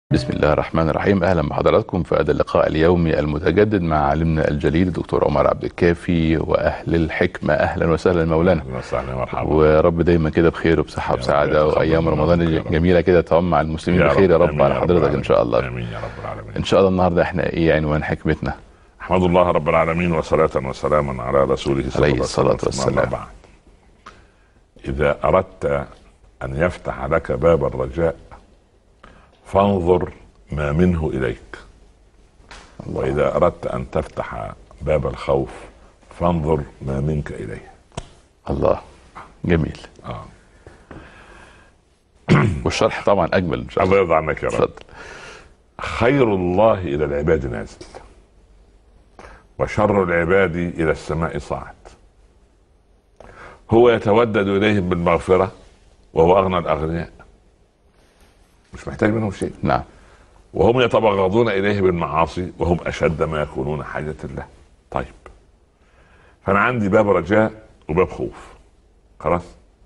بسم الله الرحمن الرحيم اهلا بحضراتكم في هذا اللقاء اليومي المتجدد مع عالمنا الجليل الدكتور عمر عبد الكافي واهل الحكمه اهلا وسهلا مولانا اهلا وسهلا مرحبا ورب دايما كده بخير وبصحه يا رب وسعاده يتقبل وايام منا رمضان ومنك يا رب. الجميله كده تعم مع المسلمين بخير يا رب آمين على حضرتك ان العالمين. شاء الله امين يا رب العالمين ان شاء الله النهارده احنا ايه عنوان حكمتنا احمد الله رب العالمين وصلاة وسلاما على رسوله صلى عليه الله الصلاة عليه وسلم والسلام. أما بعد. إذا أردت أن يفتح لك باب الرجاء فانظر ما منه إليك وإذا أردت أن تفتح باب الخوف فانظر ما منك إليه الله جميل آه. والشرح طبعا اجمل ان شاء الله الله يرضى عنك يا رب اتفضل خير الله إلى العباد نازل وشر العباد إلى السماء صاعد هو يتودد إليهم بالمغفرة وهو أغنى الأغنياء مش محتاج منهم شيء نعم وهم يتبغضون إليه بالمعاصي وهم أشد ما يكونون حاجة له طيب فأنا عندي باب رجاء وباب خوف خلاص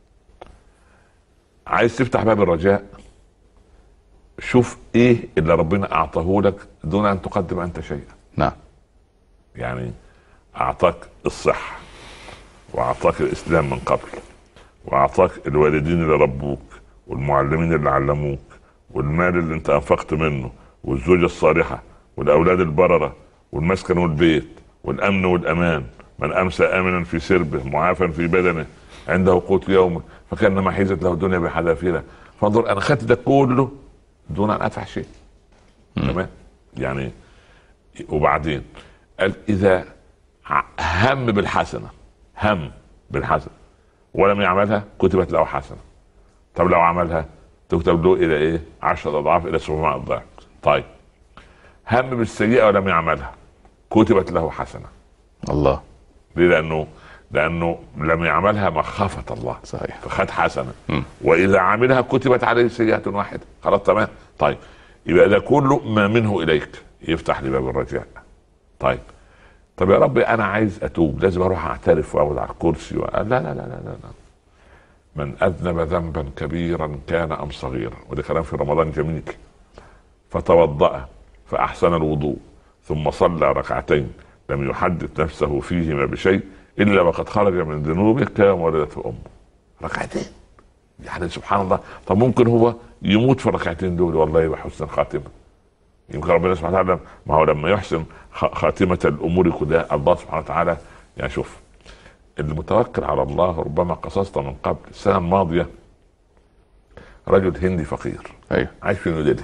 عايز تفتح باب الرجاء شوف ايه اللي ربنا اعطاه لك دون ان تقدم انت شيئا نعم يعني اعطاك الصحه واعطاك الاسلام من قبل واعطاك الوالدين اللي ربوك والمعلمين اللي علموك والمال اللي انت انفقت منه والزوجه الصالحه والاولاد البرره والمسكن والبيت والامن والامان من امسى امنا في سربه معافى في بدنه عنده قوت يومه فكانما حيزت له الدنيا بحذافيرها فانظر انا خدت ده كله دون ان ادفع شيء تمام يعني وبعدين قال اذا ع- هم بالحسنه هم بالحسنه ولم يعملها كتبت له حسنه طب لو عملها تكتب له الى ايه؟ 10 اضعاف الى 700 ضعف طيب هم بالسيئه ولم يعملها كتبت له حسنه الله ليه؟ لانه لانه لم يعملها مخافه الله صحيح فخد حسنه مم. واذا عملها كتبت عليه سيئه واحده خلاص تمام طيب يبقى ده كله ما منه اليك يفتح لي باب الرجاء طيب طب يا ربي انا عايز اتوب لازم اروح اعترف واقعد على الكرسي و... لا لا لا لا لا لا من اذنب ذنبا كبيرا كان ام صغيرا وده كلام في رمضان جميل فتوضا فاحسن الوضوء ثم صلى ركعتين لم يحدث نفسه فيهما بشيء الا وقد خرج من ذنوبه كما ولدته امه ركعتين يعني سبحان الله طب ممكن هو يموت في الركعتين دول والله بحسن الخاتمه يمكن ربنا سبحانه وتعالى ما هو لما يحسن خ- خاتمه الامور كلها الله سبحانه وتعالى يعني شوف المتوكل على الله ربما قصصت من قبل السنه الماضيه رجل هندي فقير ايوه عايش في نيودلهي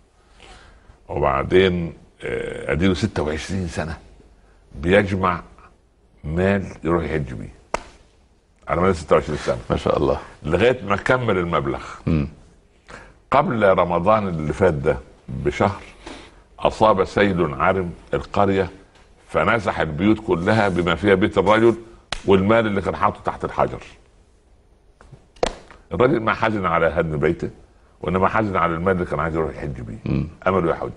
وبعدين آه، اديله 26 سنه بيجمع مال يروح يحج بيه على مدى 26 سنه ما شاء الله لغايه ما كمل المبلغ مم. قبل رمضان اللي فات ده بشهر اصاب سيل عارم القريه فنزح البيوت كلها بما فيها بيت الرجل والمال اللي كان حاطه تحت الحجر الراجل ما حزن على هدم بيته وانما حزن على المال اللي كان عايز يروح يحج بيه مم. امله يحج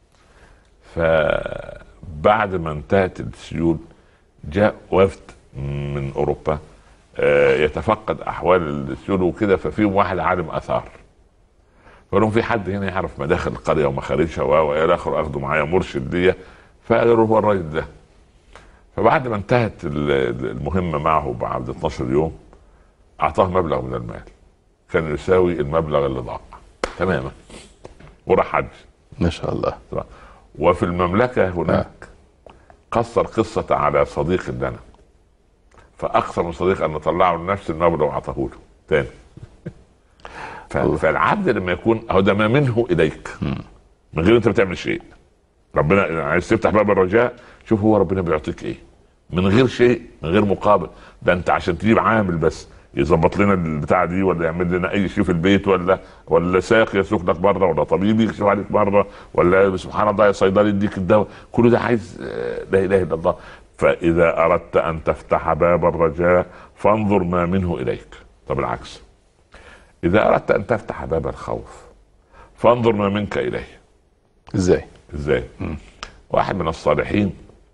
فبعد ما انتهت السيول جاء وفد من اوروبا آه، يتفقد احوال السيول وكده ففيهم واحد عالم اثار فقال لهم في حد هنا يعرف مداخل القريه ومخارجها و والى اخره اخدوا معايا مرشد ليا فقالوا هو الراجل ده فبعد ما انتهت ال- ال- المهمه معه بعد 12 يوم اعطاه مبلغ من المال كان يساوي المبلغ اللي ضاع تماما وراح حج ما شاء الله وفي المملكه هناك قصر قصه على صديق لنا فاقسم من صديق ان نطلعه نفس المبلغ واعطاه له تاني ف- الله. فالعبد لما يكون هو ده ما منه اليك من غير انت بتعمل شيء ربنا عايز تفتح باب الرجاء شوف هو ربنا بيعطيك ايه من غير شيء من غير مقابل ده انت عشان تجيب عامل بس يظبط لنا البتاعه دي ولا يعمل لنا اي شيء في البيت ولا ولا ساق يسوق لك بره ولا طبيب يكشف عليك بره ولا سبحان الله يا صيدلي يديك الدواء كل ده عايز آه، لا اله الا الله فاذا اردت ان تفتح باب الرجاء فانظر ما منه اليك طب العكس اذا اردت ان تفتح باب الخوف فانظر ما منك اليه ازاي ازاي؟ واحد من الصالحين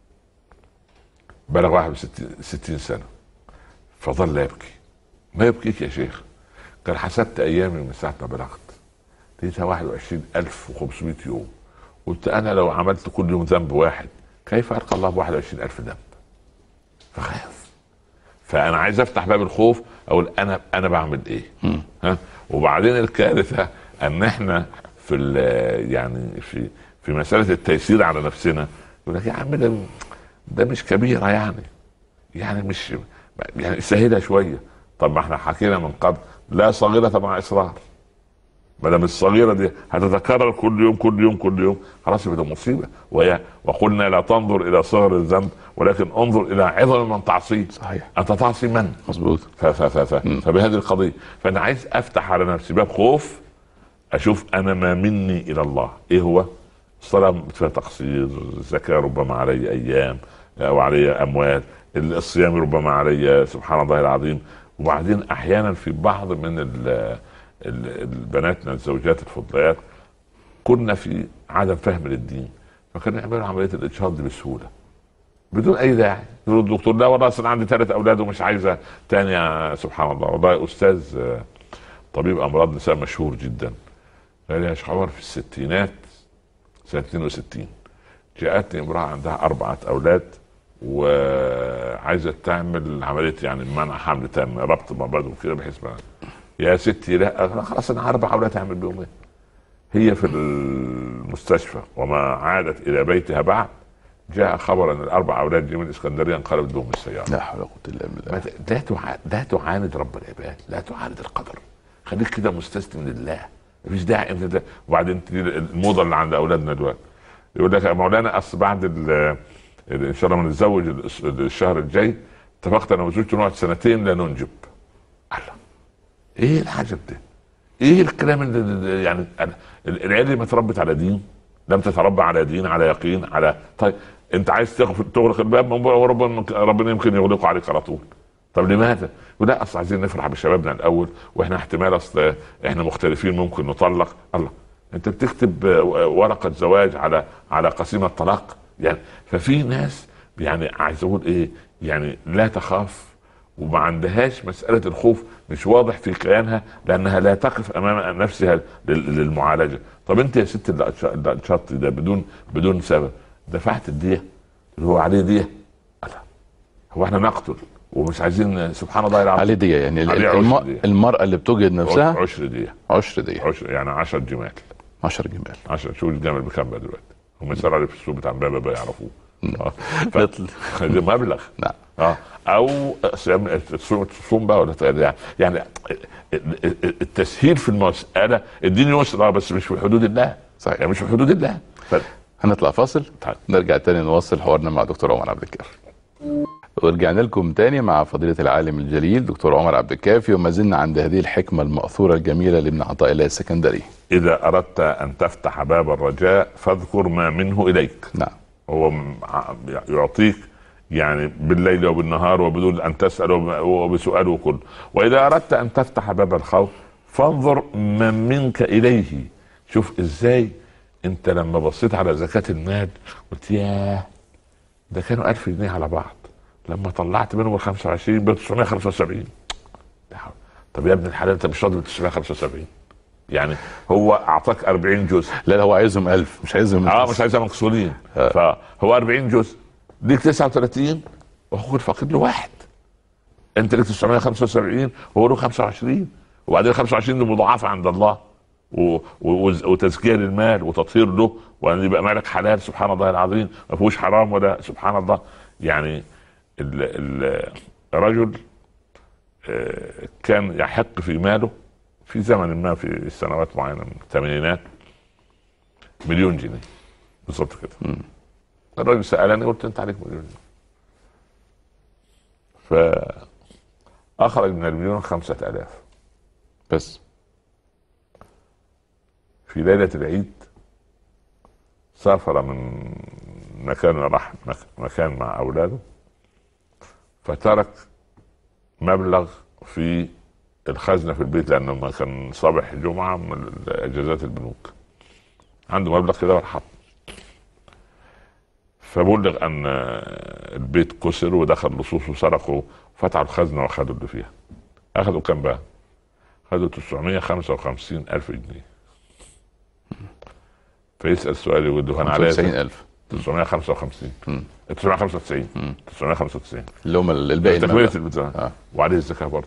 بلغ واحد وستين ستين سنة فظل يبكي ما يبكيك يا شيخ قال حسبت أيامي من ساعة ما بلغت لقيتها 21500 يوم قلت انا لو عملت كل يوم ذنب واحد كيف القى الله ب 21000 ذنب فخاف فانا عايز افتح باب الخوف اقول انا انا بعمل ايه ها وبعدين الكارثه ان احنا في ال- يعني في في مساله التيسير على نفسنا يقول لك يا عم ده ده مش كبيره يعني يعني مش يعني سهلها شويه طب ما احنا حكينا من قبل لا صغيره مع اصرار ما دام الصغيره دي هتتكرر كل يوم كل يوم كل يوم خلاص يبقى ده مصيبه وهي وقلنا لا تنظر الى صغر الذنب ولكن انظر الى عظم من تعصيه صحيح انت تعصي من؟ مظبوط ف ف ف ف فبهذه القضيه فانا عايز افتح على نفسي باب خوف اشوف انا ما مني الى الله ايه هو؟ الصلاه فيها تقصير الزكاه ربما علي ايام او علي اموال الصيام ربما علي سبحان الله العظيم وبعدين احيانا في بعض من ال- ال- البناتنا الزوجات الفضليات كنا في عدم فهم للدين فكانوا يعملوا عمليه الاجهاض دي بسهوله بدون اي داعي يقول الدكتور لا والله اصل عندي ثلاث اولاد ومش عايزه تاني يا سبحان الله والله استاذ آه، طبيب امراض نساء مشهور جدا قال لي يا شيخ عمر في الستينات سنه 62 جاءتني امراه عندها اربعه اولاد وعايزه تعمل عمليه يعني منع حمل تام ربط مبادئ وكده بحيث ما يا ستي لا قال لها خلاص انا اربع اولاد هعمل بيهم ايه؟ هي في المستشفى وما عادت الى بيتها بعد جاء خبر ان الاربع اولاد دي من الاسكندريه انقلبت بهم السياره لا حول ولا قوه الا ما بالله ت- لا تع... لا تعاند رب العباد لا تعاند القدر خليك كده مستسلم لله مفيش داعي انت ده وبعدين تجي الموضه اللي عند اولادنا دلوقتي يقول لك يا مولانا اصل بعد ال... ال- ان شاء الله ما نتزوج الأس- الشهر الجاي اتفقت انا وزوجتي نقعد سنتين لا ننجب الله ايه العجب ده؟ ايه الكلام اللي اللي- يعني ال- العيال اللي ما تربت على دين لم تتربى على دين على يقين على طيب انت عايز تغفر تغلق الباب وربنا ربنا يمكن يغلقه عليك على طول طب لماذا؟ يقول لا اصل عايزين نفرح بشبابنا الاول واحنا احتمال اصل احنا مختلفين ممكن نطلق الله انت بتكتب ورقه زواج على على قسيمه طلاق يعني ففي ناس يعني عايز اقول ايه يعني لا تخاف وما عندهاش مسألة الخوف مش واضح في كيانها لأنها لا تقف أمام نفسها لل- للمعالجة طب أنت يا ست اللي أتش- اللي أتشطي ده بدون بدون سبب دفعت الدية اللي هو عليه دية لا هو احنا نقتل ومش عايزين سبحان الله العظيم عليه دية يعني عليه الم... عشر دية. المرأة اللي بتوجد نفسها عشر دية عشر دية عشر يعني 10 جمال 10 جمال 10 شوف الجمل بكام بقى دلوقتي هم يسألوا عليه في السوق بتاع امبابة بقى يعرفوه آه. ف- نطل ده مبلغ نعم اه او صيام تصوم تصوم بقى ولا يعني يعني التسهيل في المساله الدين يسرى بس مش في حدود الله صحيح. يعني مش في حدود الله ف... هنطلع فاصل طيب. نرجع تاني نواصل حوارنا مع دكتور عمر عبد الكافي ورجعنا لكم تاني مع فضيلة العالم الجليل دكتور عمر عبد الكافي وما زلنا عند هذه الحكمة المأثورة الجميلة لابن عطاء الله السكندري اذا اردت ان تفتح باب الرجاء فاذكر ما منه اليك نعم هو م- ع- يعطيك يعني بالليل وبالنهار وبدون ان تسال وب- وبسؤال وكل واذا اردت ان تفتح باب الخوف فانظر من منك اليه شوف ازاي انت لما بصيت على زكاه المال قلت ياه ده كانوا ألف جنيه على بعض لما طلعت منهم ال 25 ب 975 لا حول. طب يا ابن الحلال انت مش راضي ب 975 يعني هو اعطاك 40 جزء لا لا هو عايزهم ألف مش عايزهم اه ألف. مش عايزها مكسورين فهو 40 جزء ليك 39 وهو الفقير له واحد انت ليك 975 وهو له 25 وبعدين 25 دي مضاعفه عند الله و... و... وتزكيه للمال وتطهير له وان يبقى مالك حلال سبحان الله العظيم ما فيهوش حرام ولا سبحان الله يعني ال... ال... الرجل آه، كان يحق في ماله في زمن ما في سنوات معينه من الثمانينات مليون جنيه بالظبط كده الراجل سالني قلت انت عليك مليون جنيه فاخرج من المليون خمسة آلاف بس في ليلة العيد سافر من مكان راح مك- مكان مع أولاده فترك مبلغ في الخزنة في البيت لأنه ما كان صباح جمعة من إجازات البنوك عنده مبلغ كده وراح حط فبلغ أن البيت كسر ودخل لصوص وسرقوا فتحوا الخزنة وأخذوا اللي فيها أخذوا كم بقى؟ أخذوا 955 ألف جنيه فيسال سؤال يقول له انا عليا 95000 955 مم. 995 مم. 995 اللي هم الباقي تكمله المبلغ. البتاع آه. وعليه الزكاه برضه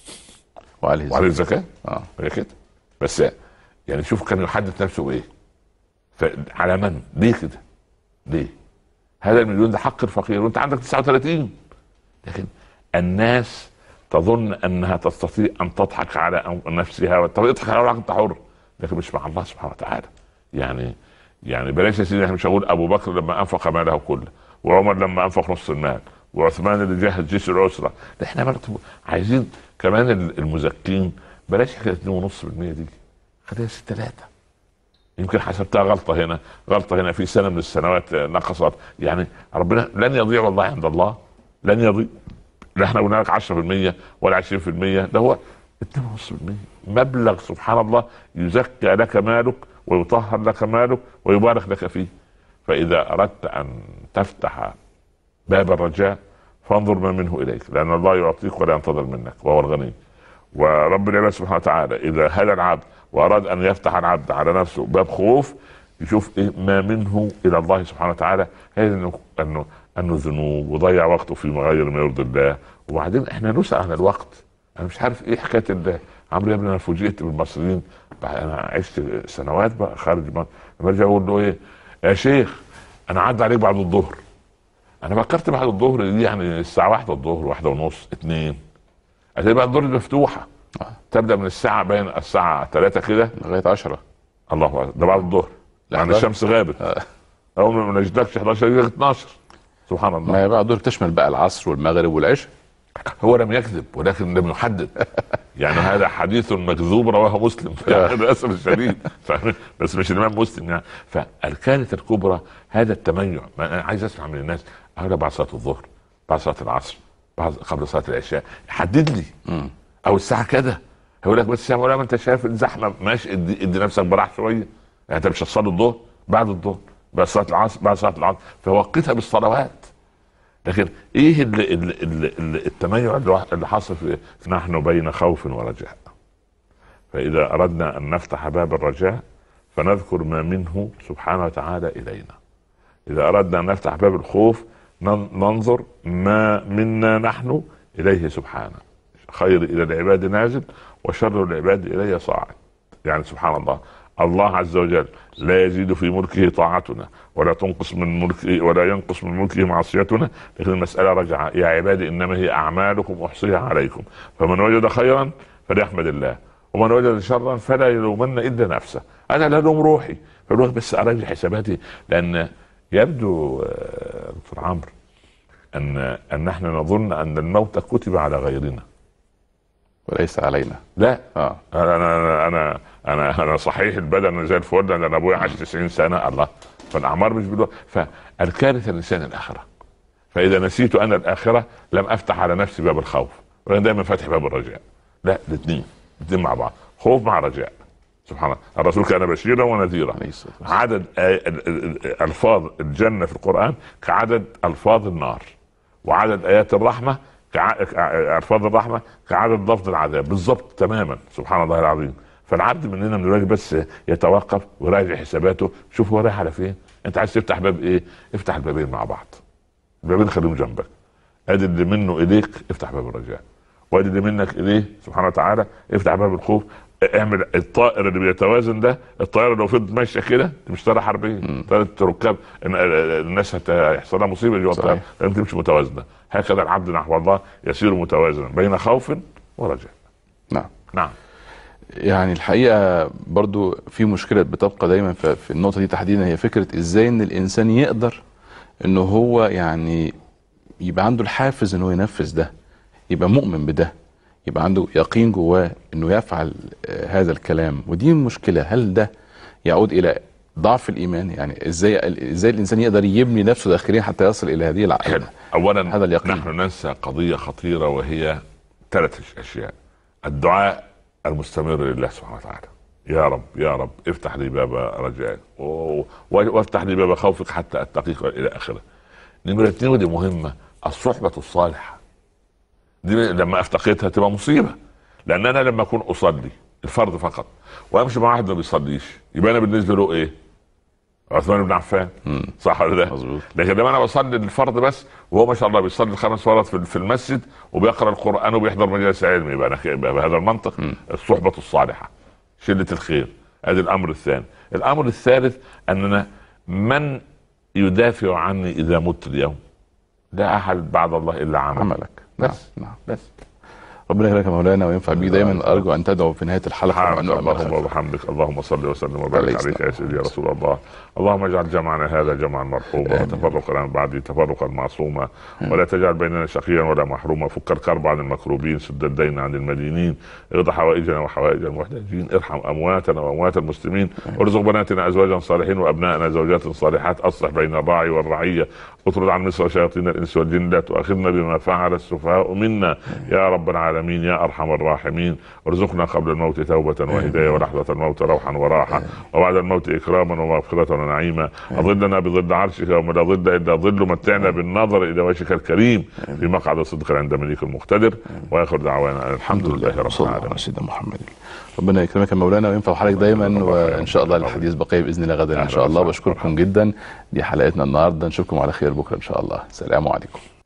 وعليه وعليه الزكاة. الزكاه اه هي كده بس يعني شوف كان يحدث نفسه بايه فعلى من ليه كده ليه هذا المليون ده حق الفقير وانت عندك 39 لكن الناس تظن انها تستطيع ان تضحك على نفسها طب اضحك على روحك انت حر لكن مش مع الله سبحانه وتعالى يعني يعني بلاش يا سيدي احنا مش هقول ابو بكر لما انفق ماله كله وعمر لما انفق نص المال وعثمان اللي جهز جيش العسره ده احنا برضه عايزين كمان المزكين بلاش حكايه 2.5% دي خليها 6 3 يمكن حسبتها غلطه هنا غلطه هنا في سنه من السنوات نقصت يعني ربنا لن يضيع والله عند الله لن يضيع لا احنا قلنا لك 10% ولا 20% ده هو 2.5% مبلغ سبحان الله يزكى لك مالك ويطهر لك مالك ويبارك لك فيه فاذا اردت ان تفتح باب الرجاء فانظر ما منه اليك لان الله يعطيك ولا ينتظر منك وهو الغني ورب العباد سبحانه وتعالى اذا هدى العبد واراد ان يفتح العبد على نفسه باب خوف يشوف إيه ما منه الى الله سبحانه وتعالى هذا انه انه انه ذنوب وضيع وقته في غير ما يرضي الله وبعدين احنا نسال عن الوقت انا مش عارف ايه حكايه ال- عمرو يا ابني انا فوجئت بالمصريين بعد انا عشت سنوات بقى خارج مصر لما ارجع اقول له ايه يا شيخ انا عدى عليك بعد الظهر انا فكرت بعد الظهر دي يعني الساعه واحدة الظهر واحدة ونص اتنين هتلاقي بعد الظهر دي مفتوحه آه. تبدا من الساعه بين الساعه 3 كده لغايه 10 الله اكبر ده بعد الظهر يعني 11. الشمس غابت آه. اول ما نجدكش 11 يجي 12 سبحان الله ما هي بقى دول تشمل بقى العصر والمغرب والعشاء هو لم يكذب ولكن لم يحدد يعني هذا حديث مكذوب رواه مسلم يعني للاسف الشديد فاهم؟ بس مش الامام مسلم يعني فالكارثه الكبرى هذا التميع ما انا عايز اسمع من الناس هذا بعد صلاه الظهر بعد صلاه العصر بعد قبل صلاه العشاء حدد لي مم. او الساعه كذا هيقول لك بس يا مولانا انت شايف الزحمه ماشي ادي, ادي نفسك براح شويه يعني انت مش هتصلي الظهر بعد الظهر بعد صلاه العصر بعد صلاه العصر فوقتها بالصلوات لكن ايه اللي اللي اللي اللي التميع اللي اللي حصل في في نحن بين خوف ورجاء فاذا اردنا ان نفتح باب الرجاء فنذكر ما منه سبحانه وتعالى الينا اذا اردنا ان نفتح باب الخوف نن- ننظر ما منا نحن اليه سبحانه خير الى العباد نازل وشر العباد الي صاعد يعني سبحان الله الله عز وجل لا يزيد في ملكه طاعتنا ولا تنقص من ملكه ولا ينقص من ملكه معصيتنا لكن المسألة رجع يا عبادي إنما هي أعمالكم أحصيها عليكم فمن وجد خيرا فليحمد الله ومن وجد شرا فلا يلومن إلا نفسه أنا لا ألوم روحي فالوقت بس أراجع حساباتي لأن يبدو آه، دكتور عمرو أن أن نحن نظن أن الموت كتب على غيرنا وليس علينا لا اه انا انا انا انا انا صحيح البدن زي الفل انا ابويا عاش 90 سنه الله فالاعمار مش بالوقت فالكارثه الانسان الاخره فاذا نسيت انا الاخره لم افتح على نفسي باب الخوف وانا دايما فاتح باب الرجاء لا الاثنين الاثنين مع بعض خوف مع رجاء سبحان الله الرسول كان بشيرا ونذيرا عليه الصلاه والسلام عدد آي- ال- ال- ال- الفاظ الجنه في القران كعدد الفاظ النار وعدد ايات الرحمه كع- كع- الفاظ الرحمه كعدد لفظ العذاب بالضبط تماما سبحان الله العظيم فالعبد مننا من الواجب بس يتوقف ويراجع حساباته شوف هو رايح على فين انت عايز تفتح باب ايه افتح البابين مع بعض البابين خليهم جنبك ادي اللي منه اليك افتح باب الرجاء وادي اللي منك اليه سبحانه وتعالى افتح باب الخوف اعمل الطائر اللي بيتوازن ده الطائره لو فضلت ماشيه كده دي مش طائره حربيه طائره ركاب إن- الناس هت- هيحصل لها مصيبه جوه صحيح. الطائره لازم تمشي متوازنه هكذا العبد نحو الله يسير متوازنا بين خوف ورجاء نعم نعم يعني الحقيقه برضو في مشكله بتبقى دايما في في النقطه دي تحديدا هي فكره ازاي ان الانسان يقدر ان هو يعني يبقى عنده الحافز ان هو ينفذ ده يبقى مؤمن بده يبقى عنده يقين جواه انه يفعل آه، هذا الكلام ودي المشكله هل ده يعود الى ضعف الايمان يعني ازاي ازاي الانسان يقدر يبني نفسه داخليا حتى يصل الى هذه الع... حلو اولا هذا اليقين. نحن ننسى قضيه خطيره وهي ثلاث اشياء الدعاء المستمر لله سبحانه وتعالى يا رب يا رب افتح لي باب رجائك و- وافتح لي باب خوفك حتى اتقيك الى اخره نمرة اثنين ودي مهمة الصحبة الصالحة دي لما افتقدها تبقى مصيبة لأن أنا لما أكون أصلي الفرض فقط وأمشي مع واحد ما بيصليش يبقى أنا بالنسبة له إيه؟ عثمان بن عفان مم. صح ولا لا؟ مظبوط لكن لما انا بصلي الفرض بس وهو ما شاء الله بيصلي الخمس مرات في في المسجد وبيقرا القران وبيحضر مجالس علم يبقى انا ك- يبقى بهذا المنطق مم. الصحبه الصالحه شله الخير ادي الامر الثاني الامر الثالث اننا من يدافع عني اذا مت اليوم لا احد بعد الله الا عمل عملك نعم بس. نعم بس ربنا يخليك يا مولانا وينفع بيك دايما ارجو ان تدعو في نهايه الحلقه سبحانك وأن نؤمن اللهم خلفك. وبحمدك اللهم صل وسلم عليه وبارك الصلاة عليك يا سيدي يا رسول الله اللهم اجعل جمعنا هذا جمعا مرحوما آمين. وتفرقنا من بعده تفرقا معصوما ولا تجعل بيننا شقيا ولا محروما فك الكرب عن المكروبين سد الدين عن المدينين اقض حوائجنا وحوائج المحتاجين ارحم امواتنا واموات المسلمين وارزق بناتنا ازواجا صالحين وابنائنا زوجات صالحات اصلح بين الراعي والرعيه اطرد عن مصر شياطين الانس والجن لا تؤاخذنا بما فعل السفهاء منا يا رب العالمين يا ارحم الراحمين ارزقنا قبل الموت توبه وهدايه ولحظه الموت روحا وراحه وبعد الموت اكراما ومغفره ونعيما اظلنا بظل عرشك وما لا ظل الا ظل متعنا بالنظر الى وجهك الكريم في مقعد صدق عند مليك مقتدر واخر دعوانا أن الحمد لله رب صلى الله العالمين على سيدنا محمد ربنا يكرمك يا مولانا وينفع حضرتك دايما وان شاء الله الحديث بقيه باذن الله غدا ان شاء الله بشكركم جدا دي حلقتنا النهارده نشوفكم على خير بكره ان شاء الله السلام عليكم